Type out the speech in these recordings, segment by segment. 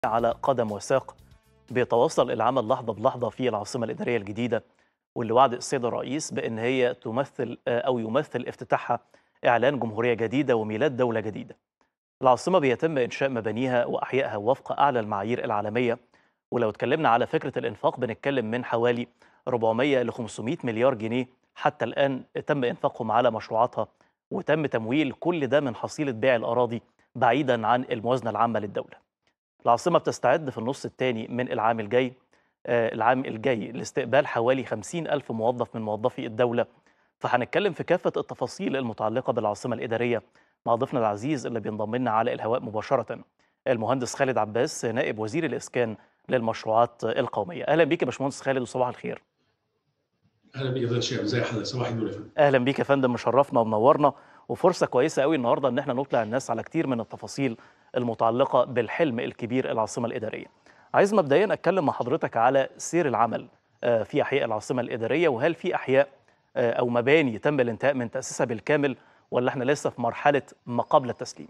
على قدم وساق بيتواصل العمل لحظة بلحظة في العاصمة الإدارية الجديدة واللي وعد السيد الرئيس بأن هي تمثل أو يمثل افتتاحها إعلان جمهورية جديدة وميلاد دولة جديدة العاصمة بيتم إنشاء مبانيها وأحيائها وفق أعلى المعايير العالمية ولو اتكلمنا على فكرة الإنفاق بنتكلم من حوالي 400 ل 500 مليار جنيه حتى الآن تم إنفاقهم على مشروعاتها وتم تمويل كل ده من حصيلة بيع الأراضي بعيدا عن الموازنة العامة للدولة العاصمة بتستعد في النص الثاني من العام الجاي آه العام الجاي لاستقبال حوالي 50 ألف موظف من موظفي الدولة فهنتكلم في كافة التفاصيل المتعلقة بالعاصمة الإدارية مع ضيفنا العزيز اللي بينضم لنا على الهواء مباشرة المهندس خالد عباس نائب وزير الإسكان للمشروعات القومية أهلا بيك يا باشمهندس خالد وصباح الخير اهلا بيك يا فندم شيخ ازي حضرتك صباح النور يا فندم اهلا بيك يا فندم مشرفنا ومنورنا وفرصه كويسه قوي النهارده ان احنا نطلع الناس على كتير من التفاصيل المتعلقه بالحلم الكبير العاصمه الاداريه. عايز مبدئيا اتكلم مع حضرتك على سير العمل في احياء العاصمه الاداريه وهل في احياء او مباني تم الانتهاء من تاسيسها بالكامل ولا احنا لسه في مرحله ما قبل التسليم؟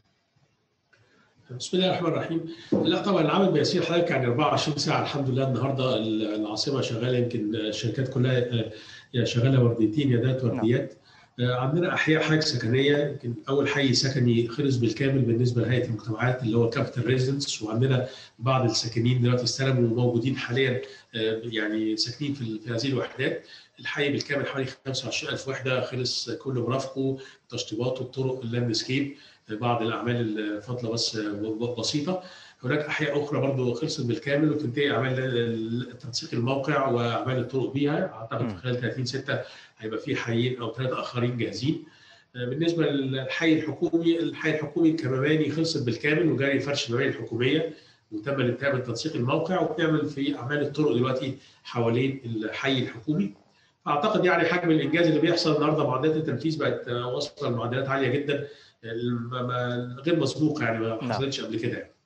بسم الله الرحمن الرحيم لا طبعا العمل بيسير حضرتك يعني 24 ساعه الحمد لله النهارده العاصمه شغاله يمكن الشركات كلها يا شغاله ورديتين يا ذات ورديات عندنا احياء حاجه سكنيه يمكن اول حي سكني خلص بالكامل بالنسبه لهيئه المجتمعات اللي هو كابيتال ريزيدنس وعندنا بعض الساكنين دلوقتي استلموا وموجودين حاليا يعني ساكنين في هذه الوحدات الحي بالكامل حوالي 25000 وحده خلص كل مرافقه تشطيباته الطرق اللاندسكيب بعض الاعمال الفاضله بس بسيطه هناك احياء اخرى برضه خلصت بالكامل وتنتهي اعمال تنسيق الموقع واعمال الطرق بيها اعتقد في خلال 30 6 هيبقى في حيين او ثلاثه اخرين جاهزين بالنسبه للحي الحكومي الحي الحكومي كمباني خلصت بالكامل وجاري فرش المباني الحكوميه وتم الانتهاء من تنسيق الموقع وبنعمل في اعمال الطرق دلوقتي حوالين الحي الحكومي اعتقد يعني حجم الانجاز اللي بيحصل النهارده معدلات التنفيذ بقت واصله لمعدلات عاليه جدا غير مسبوقه يعني ما حصلتش قبل كده يعني.